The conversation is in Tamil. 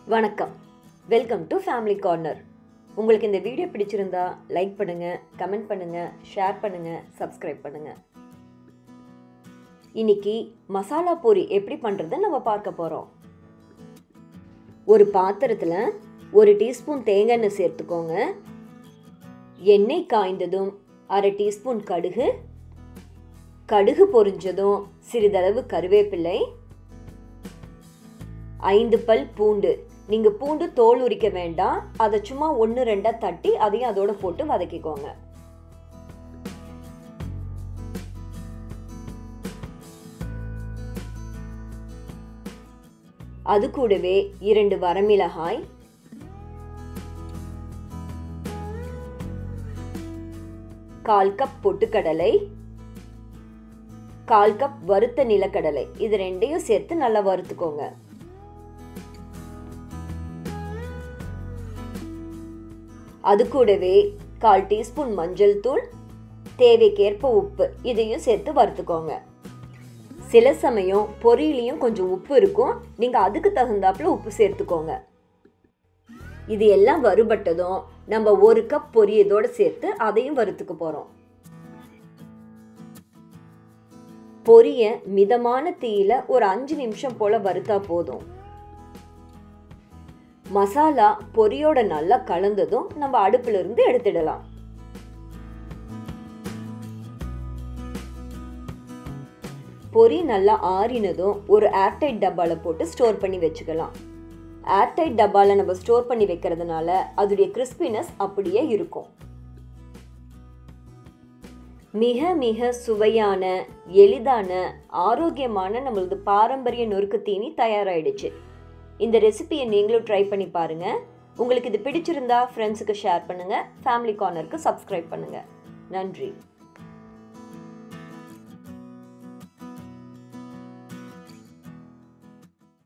வணக்கம் வெல்கம் டு ஃபேமிலி கார்னர் உங்களுக்கு இந்த வீடியோ பிடிச்சிருந்தா லைக் பண்ணுங்கள் கமெண்ட் பண்ணுங்கள் ஷேர் பண்ணுங்கள் சப்ஸ்கிரைப் பண்ணுங்கள் இன்னைக்கு மசாலா பூரி எப்படி பண்ணுறது நம்ம பார்க்க போகிறோம் ஒரு பாத்திரத்தில் ஒரு டீஸ்பூன் தேங்காய் எண்ணெய் சேர்த்துக்கோங்க எண்ணெய் காய்ந்ததும் அரை டீஸ்பூன் கடுகு கடுகு பொரிஞ்சதும் சிறிதளவு கருவேப்பிலை ஐந்து பல் பூண்டு நீங்கள் பூண்டு தோல் உரிக்க வேண்டாம் அதை சும்மா ஒன்று ரெண்டாக தட்டி அதையும் அதோட போட்டு வதக்கிக்கோங்க அது கூடவே இரண்டு வரமிளகாய் கால் கப் பொட்டுக்கடலை கால் கப் வறுத்த நிலக்கடலை இது ரெண்டையும் சேர்த்து நல்லா வறுத்துக்கோங்க அது கூடவே கால் டீஸ்பூன் மஞ்சள் தூள் தேவைக்கேற்ப உப்பு இதையும் சேர்த்து வறுத்துக்கோங்க சில சமயம் பொரியலையும் கொஞ்சம் உப்பு இருக்கும் நீங்கள் அதுக்கு தகுந்தாப்புல உப்பு சேர்த்துக்கோங்க இது எல்லாம் வறுபட்டதும் நம்ம ஒரு கப் பொரியதோடு சேர்த்து அதையும் வறுத்துக்க போகிறோம் பொரிய மிதமான தீயில ஒரு அஞ்சு நிமிஷம் போல வறுத்தா போதும் மசாலா பொரியோட நல்லா கலந்ததும் நம்ம அடுப்புல இருந்து எடுத்துடலாம் பொரி நல்லா ஆறினதும் ஒரு ஏர்டைட் டப்பால போட்டு ஸ்டோர் பண்ணி வச்சுக்கலாம் ஏர்டைட் டப்பால நம்ம ஸ்டோர் பண்ணி வைக்கிறதுனால அதோடைய கிறிஸ்பினஸ் அப்படியே இருக்கும் மிக மிக சுவையான எளிதான ஆரோக்கியமான நம்மளது பாரம்பரிய நொறுக்கு தீனி தயாராகிடுச்சு இந்த ரெசிபியை நீங்களும் ட்ரை பண்ணி பாருங்கள் உங்களுக்கு இது பிடிச்சிருந்தா ஃப்ரெண்ட்ஸுக்கு ஷேர் பண்ணுங்கள் ஃபேமிலி கார்னருக்கு சப்ஸ்கிரைப் பண்ணுங்கள் நன்றி